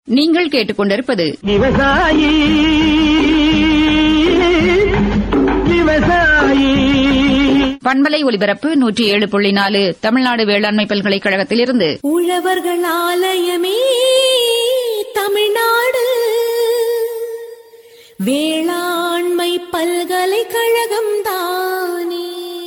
நீங்கள் கேட்டுக்கொண்டிருப்பது விவசாயி விவசாயி பண்பலை ஒலிபரப்பு நூற்றி ஏழு புள்ளி நாலு தமிழ்நாடு வேளாண்மை பல்கலைக்கழகத்திலிருந்து உழவர்கள் ஆலயமே தமிழ்நாடு வேளாண்மை பல்கலைக்கழகம் தானே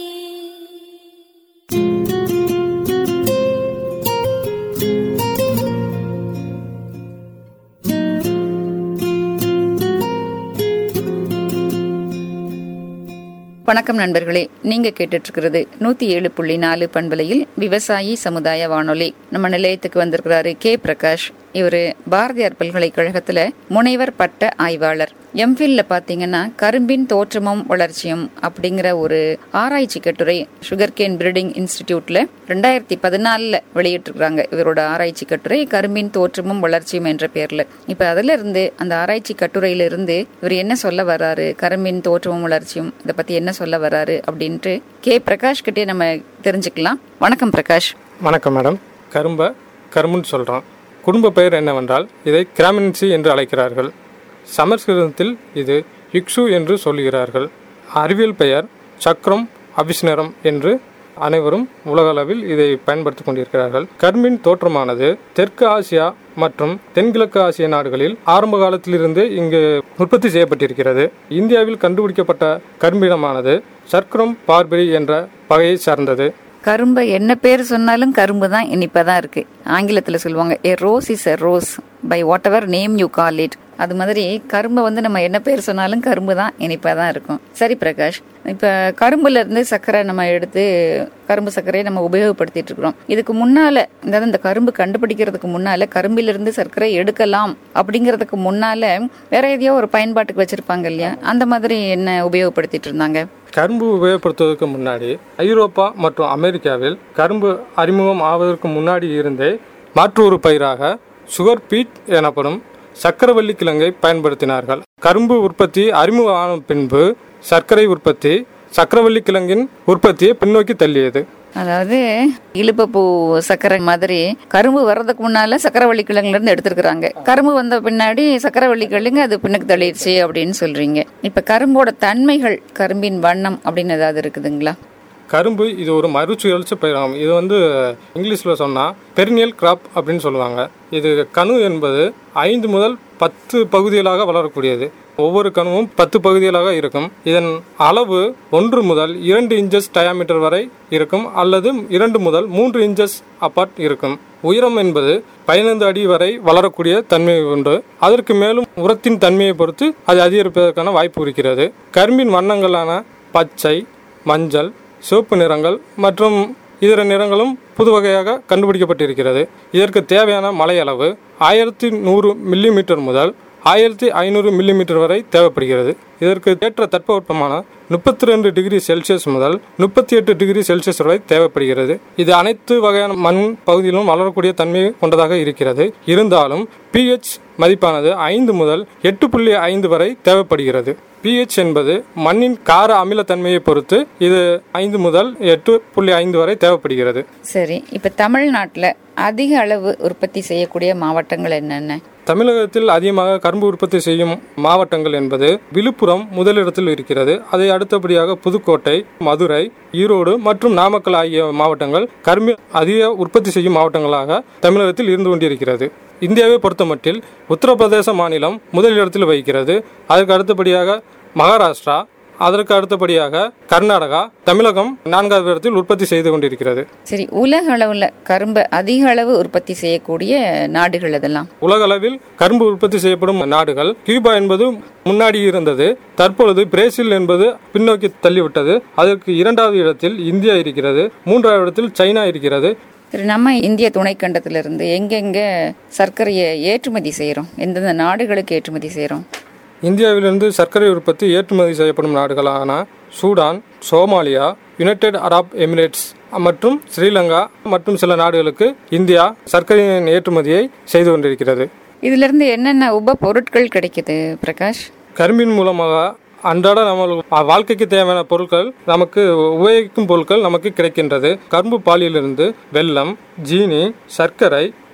வணக்கம் நண்பர்களே நீங்க கேட்டுட்டு இருக்கிறது நூத்தி ஏழு புள்ளி நாலு பண்பலையில் விவசாயி சமுதாய வானொலி நம்ம நிலையத்துக்கு வந்திருக்கிறாரு கே பிரகாஷ் இவரு பாரதியார் பல்கலைக்கழகத்துல முனைவர் பட்ட ஆய்வாளர் எம்ஃபில்ல பாத்தீங்கன்னா கரும்பின் தோற்றமும் வளர்ச்சியும் அப்படிங்கிற ஒரு ஆராய்ச்சி கட்டுரை சுகர் கேன் பிரீடிங் இன்ஸ்டிடியூட்ல ரெண்டாயிரத்தி பதினாலுல வெளியிட்டிருக்காங்க இவரோட ஆராய்ச்சி கட்டுரை கரும்பின் தோற்றமும் வளர்ச்சியும் என்ற பேர்ல இப்ப அதுல இருந்து அந்த ஆராய்ச்சி கட்டுரையில இருந்து இவர் என்ன சொல்ல வர்றாரு கரும்பின் தோற்றமும் வளர்ச்சியும் இதை பத்தி என்ன சொல்ல வர்றாரு அப்படின்ட்டு கே பிரகாஷ் கிட்டே நம்ம தெரிஞ்சுக்கலாம் வணக்கம் பிரகாஷ் வணக்கம் மேடம் கரும்பை கரும்புன்னு சொல்கிறோம் குடும்ப பெயர் என்னவென்றால் இதை கிராமின்சி என்று அழைக்கிறார்கள் சமஸ்கிருதத்தில் இது இக்ஷு என்று சொல்கிறார்கள் அறிவியல் பெயர் சக்ரம் அபிஸ்னரம் என்று அனைவரும் உலகளவில் இதை பயன்படுத்திக் கொண்டிருக்கிறார்கள் கரும்பின் தோற்றமானது தெற்கு ஆசியா மற்றும் தென்கிழக்கு ஆசிய நாடுகளில் ஆரம்ப காலத்திலிருந்து இங்கு உற்பத்தி செய்யப்பட்டிருக்கிறது இந்தியாவில் கண்டுபிடிக்கப்பட்ட கரும்பினமானது சர்க்கரம் பார்பரி என்ற வகையை சார்ந்தது கரும்பை என்ன பேர் சொன்னாலும் கரும்பு தான் இனிப்பா இருக்கு ஆங்கிலத்துல சொல்லுவாங்க a rose is a rose by whatever name you call it அது மாதிரி கரும்பை வந்து நம்ம என்ன பேர் சொன்னாலும் கரும்பு தான் இனிப்பா தான் இருக்கும் சரி பிரகாஷ் இப்ப கரும்புல இருந்து சர்க்கரை நம்ம எடுத்து கரும்பு சர்க்கரையை நம்ம உபயோகப்படுத்திட்டு இருக்கிறோம் இதுக்கு முன்னால அதாவது இந்த கரும்பு கண்டுபிடிக்கிறதுக்கு முன்னால கரும்பில இருந்து சர்க்கரை எடுக்கலாம் அப்படிங்கறதுக்கு முன்னால வேற எதையோ ஒரு பயன்பாட்டுக்கு வச்சிருப்பாங்க இல்லையா அந்த மாதிரி என்ன உபயோகப்படுத்திட்டு இருந்தாங்க கரும்பு உபயோகப்படுத்துவதற்கு முன்னாடி ஐரோப்பா மற்றும் அமெரிக்காவில் கரும்பு அறிமுகம் ஆவதற்கு முன்னாடி இருந்தே மாற்று ஒரு பயிராக சுகர் பீட் எனப்படும் சக்கரவள்ளி கிழங்கை பயன்படுத்தினார்கள் கரும்பு உற்பத்தி அறிமுகம் ஆன பின்பு சர்க்கரை உற்பத்தி சக்கரவள்ளி கிழங்கின் உற்பத்தியை பின்னோக்கி தள்ளியது அதாவது இழுப்பப்பூ சர்க்கரை மாதிரி கரும்பு வர்றதுக்கு முன்னால சக்கரவள்ளி கிழங்குல இருந்து எடுத்திருக்கிறாங்க கரும்பு வந்த பின்னாடி சக்கரவள்ளி கிழங்கு அது பின்னுக்கு தள்ளிடுச்சு அப்படின்னு சொல்றீங்க இப்ப கரும்போட தன்மைகள் கரும்பின் வண்ணம் அப்படின்னு ஏதாவது இருக்குதுங்களா கரும்பு இது ஒரு மறுசுழற்சி பயிராகும் இது வந்து இங்கிலீஷில் சொன்னால் பெரினியல் கிராப் அப்படின்னு சொல்லுவாங்க இது கணு என்பது ஐந்து முதல் பத்து பகுதிகளாக வளரக்கூடியது ஒவ்வொரு கணுவும் பத்து பகுதிகளாக இருக்கும் இதன் அளவு ஒன்று முதல் இரண்டு இன்ச்சஸ் டயாமீட்டர் வரை இருக்கும் அல்லது இரண்டு முதல் மூன்று இன்ச்சஸ் அப்பார்ட் இருக்கும் உயரம் என்பது பதினைந்து அடி வரை வளரக்கூடிய தன்மை உண்டு அதற்கு மேலும் உரத்தின் தன்மையை பொறுத்து அது அதிகரிப்பதற்கான வாய்ப்பு இருக்கிறது கரும்பின் வண்ணங்களான பச்சை மஞ்சள் சிவப்பு நிறங்கள் மற்றும் இதர நிறங்களும் புது வகையாக கண்டுபிடிக்கப்பட்டிருக்கிறது இதற்கு தேவையான மழை அளவு ஆயிரத்தி நூறு மில்லிமீட்டர் முதல் ஆயிரத்தி ஐநூறு மில்லிமீட்டர் வரை தேவைப்படுகிறது இதற்கு ஏற்ற தட்பவெப்பமான முப்பத்தி ரெண்டு டிகிரி செல்சியஸ் முதல் முப்பத்தி எட்டு டிகிரி செல்சியஸ் வரை தேவைப்படுகிறது இது அனைத்து வகையான மண் பகுதியிலும் வளரக்கூடிய தன்மை கொண்டதாக இருக்கிறது இருந்தாலும் பிஹெச் மதிப்பானது ஐந்து முதல் எட்டு புள்ளி ஐந்து வரை தேவைப்படுகிறது பிஹெச் என்பது மண்ணின் கார அமிலத்தன்மையை பொறுத்து இது ஐந்து முதல் எட்டு புள்ளி ஐந்து வரை தேவைப்படுகிறது சரி இப்ப தமிழ்நாட்டுல அதிக அளவு உற்பத்தி செய்யக்கூடிய மாவட்டங்கள் என்னென்ன தமிழகத்தில் அதிகமாக கரும்பு உற்பத்தி செய்யும் மாவட்டங்கள் என்பது விழுப்புரம் முதலிடத்தில் இருக்கிறது அதை அடுத்தபடியாக புதுக்கோட்டை மதுரை ஈரோடு மற்றும் நாமக்கல் ஆகிய மாவட்டங்கள் கரும்பு அதிக உற்பத்தி செய்யும் மாவட்டங்களாக தமிழகத்தில் இருந்து கொண்டிருக்கிறது இந்தியாவை பொறுத்தமட்டில் உத்தரப்பிரதேச மாநிலம் முதலிடத்தில் வகிக்கிறது அதற்கு அடுத்தபடியாக மகாராஷ்டிரா அதற்கு அடுத்தபடியாக கர்நாடகா தமிழகம் நான்காவது இடத்தில் உற்பத்தி செய்து கொண்டிருக்கிறது சரி உலக அளவுல கரும்பை அதிக அளவு உற்பத்தி செய்யக்கூடிய நாடுகள் இதெல்லாம் உலக அளவில் கரும்பு உற்பத்தி செய்யப்படும் நாடுகள் கியூபா என்பது முன்னாடி இருந்தது தற்பொழுது பிரேசில் என்பது பின்னோக்கி தள்ளிவிட்டது அதற்கு இரண்டாவது இடத்தில் இந்தியா இருக்கிறது மூன்றாவது இடத்தில் சைனா இருக்கிறது சரி நம்ம இந்திய துணைக்கண்டத்திலிருந்து எங்கெங்க சர்க்கரையை ஏற்றுமதி செய்கிறோம் எந்தெந்த நாடுகளுக்கு ஏற்றுமதி செய்கிறோம் இந்தியாவிலிருந்து சர்க்கரை உற்பத்தி ஏற்றுமதி செய்யப்படும் நாடுகளான Sudan Somalia United Arab Emirates மற்றும் ஸ்ரீலங்கா மற்றும் சில நாடுகளுக்கு இந்தியா சர்க்கரையின் ஏற்றுமதியை செய்து கொண்டிருக்கிறது இதுல இருந்து என்னென்ன உப பொருட்கள் கிடைக்குது பிரகாஷ் கரும்பின் மூலமாக அன்றாட நம்ம வாழ்க்கைக்கு தேவையான பொருட்கள் நமக்கு உபயோகிக்கும் பொருட்கள் நமக்கு கிடைக்கின்றது கரும்பு பாலியிலிருந்து வெல்லம் ஜீனி சர்க்கரை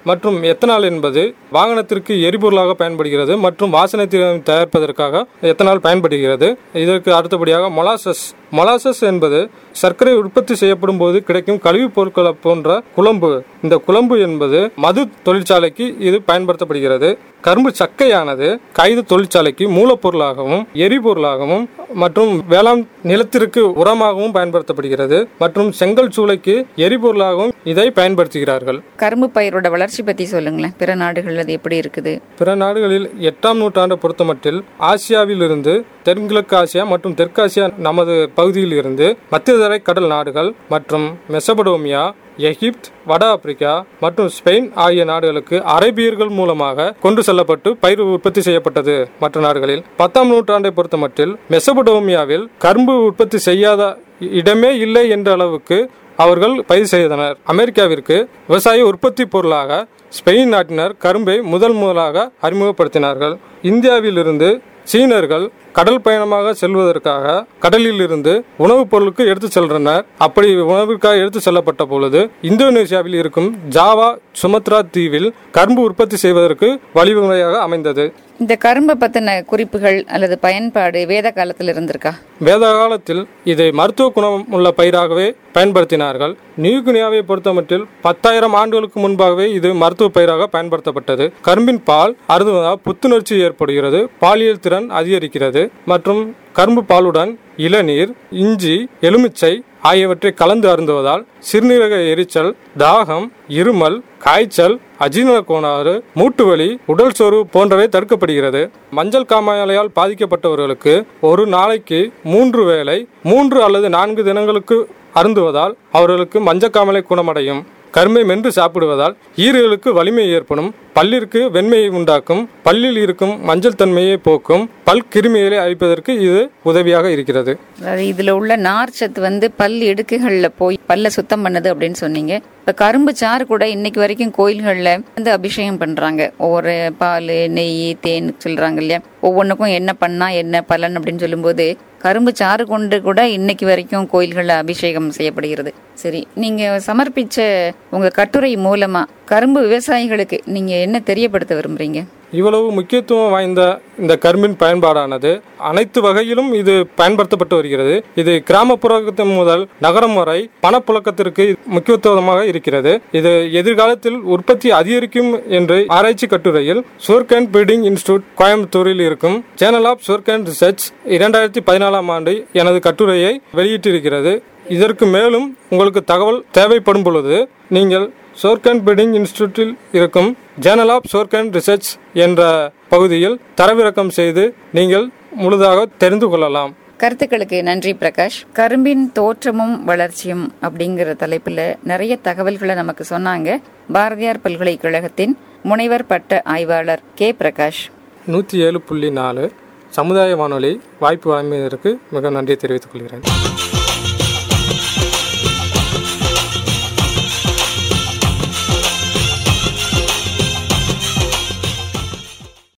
மற்றும் எத்தனால் என்பது வாகனத்திற்கு எரிபொருளாக பயன்படுகிறது மற்றும் வாசனை திரவியம் தயாரிப்பதற்காக எத்தனால் பயன்படுகிறது இதற்கு அடுத்தபடியாக மொலாசஸ் மொலாசஸ் என்பது சர்க்கரை உற்பத்தி செய்யப்படும் போது கிடைக்கும் கழிவுப் பொருட்களை போன்ற குழம்பு இந்த குழம்பு என்பது மது தொழிற்சாலைக்கு இது பயன்படுத்தப்படுகிறது கரும்பு சக்கையானது கைது தொழிற்சாலைக்கு மூலப்பொருளாகவும் எரிபொருளாகவும் மற்றும் வேளாண் நிலத்திற்கு உரமாகவும் பயன்படுத்தப்படுகிறது மற்றும் செங்கல் சூளைக்கு எரிபொருளாகவும் இதை பயன்படுத்துகிறார்கள் கரும்பு பயிரோட வளர்ச்சி பத்தி சொல்லுங்களேன் பிற நாடுகள் அது எப்படி இருக்குது பிற நாடுகளில் எட்டாம் நூற்றாண்டை பொறுத்தமட்டில் ஆசியாவில் இருந்து தென்கிழக்கு ஆசியா மற்றும் தெற்காசியா நமது பகுதியில் இருந்து மத்தியதரை கடல் நாடுகள் மற்றும் மெசபடோமியா எகிப்த் வட ஆப்பிரிக்கா மற்றும் ஸ்பெயின் ஆகிய நாடுகளுக்கு அரேபியர்கள் மூலமாக கொண்டு செல்லப்பட்டு பயிர் உற்பத்தி செய்யப்பட்டது மற்ற நாடுகளில் பத்தாம் நூற்றாண்டை பொறுத்தமட்டில் மெசபடோமியாவில் கரும்பு உற்பத்தி செய்யாத இடமே இல்லை என்ற அளவுக்கு அவர்கள் பயிர் செய்தனர் அமெரிக்காவிற்கு விவசாய உற்பத்தி பொருளாக ஸ்பெயின் நாட்டினர் கரும்பை முதல் முதலாக அறிமுகப்படுத்தினார்கள் இந்தியாவிலிருந்து சீனர்கள் கடல் பயணமாக செல்வதற்காக கடலில் இருந்து உணவுப் பொருளுக்கு எடுத்து செல்றனர் அப்படி உணவிற்காக எடுத்து செல்லப்பட்ட பொழுது இந்தோனேசியாவில் இருக்கும் ஜாவா சுமத்ரா தீவில் கரும்பு உற்பத்தி செய்வதற்கு வழிமுறையாக அமைந்தது இந்த கரும்பை பத்தின குறிப்புகள் அல்லது பயன்பாடு வேத காலத்தில் இருந்திருக்கா வேத காலத்தில் இதை மருத்துவ குணம் உள்ள பயிராகவே பயன்படுத்தினார்கள் நியூகினியாவை பொறுத்தமட்டில் பத்தாயிரம் ஆண்டுகளுக்கு முன்பாகவே இது மருத்துவ பயிராக பயன்படுத்தப்பட்டது கரும்பின் பால் அருந்துவதால் புத்துணர்ச்சி ஏற்படுகிறது பாலியல் திறன் அதிகரிக்கிறது மற்றும் கரும்பு பாலுடன் இளநீர் இஞ்சி எலுமிச்சை ஆகியவற்றை கலந்து அருந்துவதால் சிறுநீரக எரிச்சல் தாகம் இருமல் காய்ச்சல் அஜீரண கோளாறு மூட்டு வலி உடல் சோர்வு போன்றவை தடுக்கப்படுகிறது மஞ்சள் காமாலையால் பாதிக்கப்பட்டவர்களுக்கு ஒரு நாளைக்கு மூன்று வேளை மூன்று அல்லது நான்கு தினங்களுக்கு அருந்துவதால் அவர்களுக்கு மஞ்சக்காமலை குணமடையும் கரும்பை மென்று சாப்பிடுவதால் ஈரலுக்கு வலிமை ஏற்படும் பல்லிற்கு வெண்மையை உண்டாக்கும் பல்லில் இருக்கும் மஞ்சள் தன்மையை போக்கும் பல் கிருமிகளை அழிப்பதற்கு இது உதவியாக இருக்கிறது அதாவது இதுல உள்ள நார் சத்து வந்து பல் இடுக்குகள்ல போய் பல்ல சுத்தம் பண்ணுது அப்படின்னு சொன்னீங்க இப்ப கரும்பு சாறு கூட இன்னைக்கு வரைக்கும் கோயில்கள்ல வந்து அபிஷேகம் பண்றாங்க ஒவ்வொரு பால் நெய் தேன் சொல்றாங்க இல்லையா ஒவ்வொன்றுக்கும் என்ன பண்ணா என்ன பலன் அப்படின்னு சொல்லும்போது கரும்பு சாறு கொண்டு கூட இன்னைக்கு வரைக்கும் கோயில்கள்ல அபிஷேகம் செய்யப்படுகிறது சரி நீங்க சமர்ப்பிச்ச உங்க கட்டுரை மூலமா கரும்பு விவசாயிகளுக்கு நீங்க என்ன தெரியப்படுத்த விரும்புறீங்க இவ்வளவு முக்கியத்துவம் வாய்ந்த இந்த கரும்பின் பயன்பாடானது அனைத்து வகையிலும் இது பயன்படுத்தப்பட்டு வருகிறது இது கிராமப்புறத்தின் முதல் நகரம் வரை பணப்புழக்கத்திற்கு முக்கியத்துவமாக இருக்கிறது இது எதிர்காலத்தில் உற்பத்தி அதிகரிக்கும் என்று ஆராய்ச்சி கட்டுரையில் சுவர்க் அண்ட் பில்டிங் இன்ஸ்டியூட் கோயம்புத்தூரில் இருக்கும் journal of work and research இரண்டாயிரத்தி பதினாலாம் ஆண்டு எனது கட்டுரையை வெளியிட்டிருக்கிறது இதற்கு மேலும் உங்களுக்கு தகவல் தேவைப்படும் பொழுது நீங்கள் சோர்க் அண்ட் பில்டிங் இன்ஸ்டியூட்டில் இருக்கும் journal of work and research என்ற பகுதியில் தரவிறக்கம் செய்து நீங்கள் முழுதாக தெரிந்து கொள்ளலாம் கருத்துக்களுக்கு நன்றி பிரகாஷ் கரும்பின் தோற்றமும் வளர்ச்சியும் அப்படிங்கிற தலைப்புல நிறைய தகவல்களை நமக்கு சொன்னாங்க பாரதியார் பல்கலைக்கழகத்தின் முனைவர் பட்ட ஆய்வாளர் கே பிரகாஷ் நூற்றி ஏழு புள்ளி நாலு சமுதாய வானொலி வாய்ப்பு வழங்கியதற்கு மிக நன்றி தெரிவித்துக் கொள்கிறேன்